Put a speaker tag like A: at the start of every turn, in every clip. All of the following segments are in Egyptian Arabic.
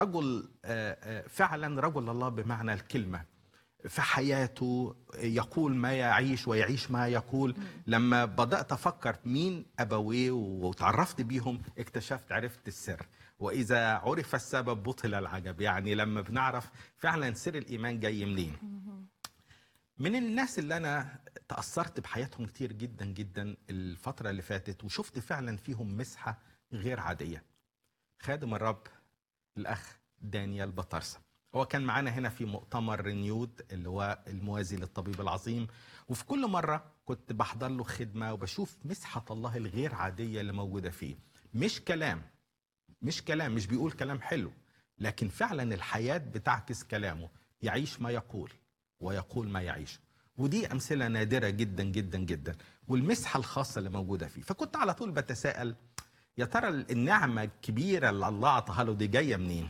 A: رجل آه، آه، فعلا رجل الله بمعنى الكلمة في حياته يقول ما يعيش ويعيش ما يقول لما بدأت أفكر مين أبويه وتعرفت بيهم اكتشفت عرفت السر وإذا عرف السبب بطل العجب يعني لما بنعرف فعلا سر الإيمان جاي منين من الناس اللي أنا تأثرت بحياتهم كتير جدا جدا الفترة اللي فاتت وشفت فعلا فيهم مسحة غير عادية خادم الرب الأخ دانيال بطرسة هو كان معانا هنا في مؤتمر رينيود اللي هو الموازي للطبيب العظيم وفي كل مرة كنت بحضر له خدمة وبشوف مسحة الله الغير عادية اللي موجودة فيه مش كلام مش كلام مش بيقول كلام حلو لكن فعلا الحياة بتعكس كلامه يعيش ما يقول ويقول ما يعيش ودي أمثلة نادرة جدا جدا جدا والمسحة الخاصة اللي موجودة فيه فكنت على طول بتساءل يا ترى النعمة الكبيرة اللي الله عطاها له دي جاية منين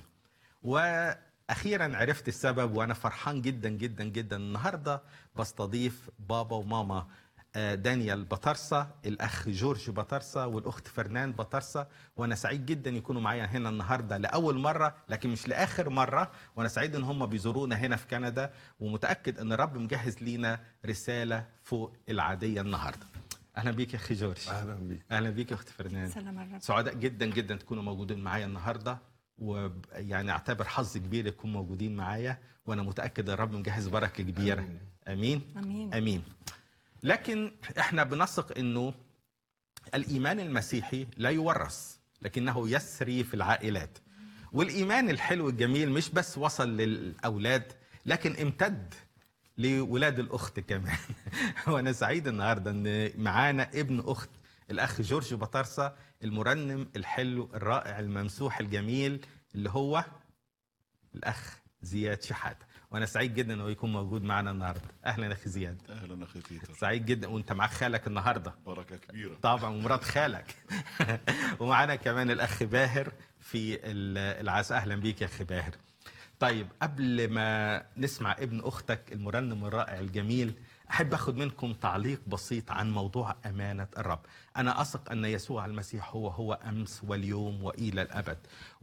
A: واخيرا عرفت السبب وانا فرحان جدا جدا جدا النهارده بستضيف بابا وماما آه، دانيال بطرسة الأخ جورج بطرسة والأخت فرنان بطرسة وأنا سعيد جدا يكونوا معايا هنا النهاردة لأول مرة لكن مش لآخر مرة وأنا سعيد إن هم بيزورونا هنا في كندا ومتأكد إن الرب مجهز لينا رسالة فوق العادية النهاردة أهلا بيك يا أخي جورج
B: اهلا بيك
A: أهلا بيك يا أخت فرنان
C: سلام الرب
A: سعداء جدا جدا تكونوا موجودين معايا النهارده ويعني اعتبر حظ كبير يكون موجودين معايا وانا متاكد ان الرب مجهز بركه كبيره امين
C: امين
A: امين لكن احنا بنثق انه الايمان المسيحي لا يورث لكنه يسري في العائلات والايمان الحلو الجميل مش بس وصل للاولاد لكن امتد لولاد الاخت كمان وانا سعيد النهارده ان معانا ابن اخت الاخ جورج بطرسه المرنم الحلو الرائع الممسوح الجميل اللي هو الاخ زياد شحاته وانا سعيد جدا انه يكون موجود معنا النهارده اهلا يا اخي زياد
B: اهلا اخي بيتر
A: سعيد جدا وانت معاك خالك النهارده
B: بركه كبيره
A: طبعا ومرات خالك ومعانا كمان الاخ باهر في ال- العزاء اهلا بيك يا اخي باهر طيب قبل ما نسمع ابن اختك المرنم الرائع الجميل احب اخد منكم تعليق بسيط عن موضوع امانه الرب انا اثق ان يسوع المسيح هو هو امس واليوم والى الابد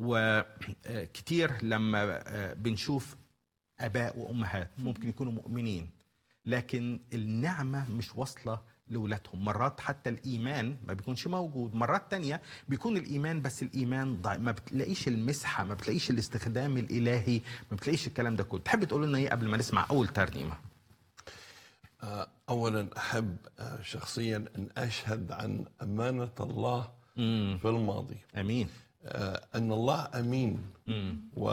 A: وكتير لما بنشوف اباء وامهات ممكن يكونوا مؤمنين لكن النعمة مش واصلة لولادهم مرات حتى الإيمان ما بيكونش موجود مرات تانية بيكون الإيمان بس الإيمان ضعيف ما بتلاقيش المسحة ما بتلاقيش الاستخدام الإلهي ما بتلاقيش الكلام ده كله تحب تقول لنا إيه قبل ما نسمع أول ترنيمة
B: آه، اولا احب آه، شخصيا ان اشهد عن امانه الله
A: مم.
B: في الماضي
A: أمين
B: آه، ان الله امين و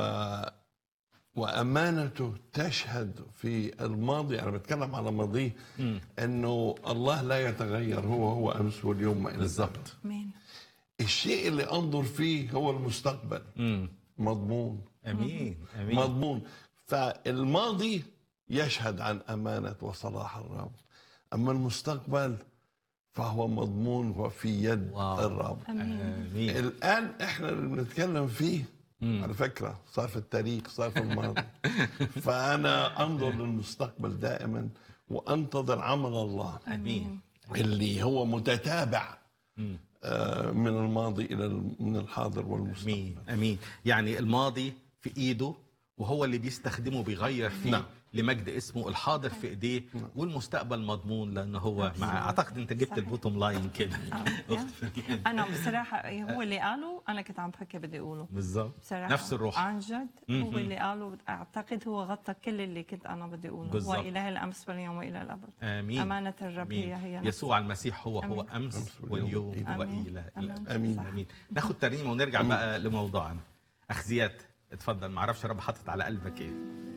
B: وامانته تشهد في الماضي انا بتكلم على ماضيه انه الله لا يتغير هو هو امس واليوم والى
A: بالظبط
C: امين
B: الشيء اللي انظر فيه هو المستقبل
A: مم.
B: مضمون
A: أمين أمين
B: مضمون فالماضي يشهد عن أمانة وصلاح الرب أما المستقبل فهو مضمون وفي يد
A: واو.
B: الرب
C: امين
A: أمين
B: الآن إحنا اللي بنتكلم فيه
A: مم.
B: على فكرة صار في التاريخ صار في الماضي فأنا أنظر للمستقبل دائما وأنتظر عمل الله
A: أمين
B: اللي هو متتابع
A: مم.
B: آه، من الماضي إلى الم- من الحاضر والمستقبل
A: امين امين يعني الماضي في ايده وهو اللي بيستخدمه بيغير فيه
B: نعم.
A: لمجد اسمه الحاضر في ايديه والمستقبل مضمون لانه هو
C: صحيح.
A: مع اعتقد انت جبت
C: صحيح.
A: البوتوم لاين كده
C: آه، يا. انا بصراحه هو اللي قاله انا كنت عم بفكر بدي اقوله
A: بالظبط
C: بصراحه
A: نفس الروح
C: عن جد
A: مهم.
C: هو اللي قاله اعتقد هو غطى كل اللي كنت انا بدي اقوله
A: بالضبط.
C: هو اله الامس واليوم والى الابد
A: امين
C: امانه الرب
A: امين
C: هي هي نفسها.
A: يسوع المسيح هو هو
C: أمين.
A: امس
B: أمس
A: واليوم
B: واليوم.
A: والى
C: آمين.
A: الى
C: آمين.
B: آمين.
C: صح.
A: امين ناخد ترنيمه ونرجع بقى لموضوعنا اخ زياد اتفضل معرفش الرب حاطط على قلبك ايه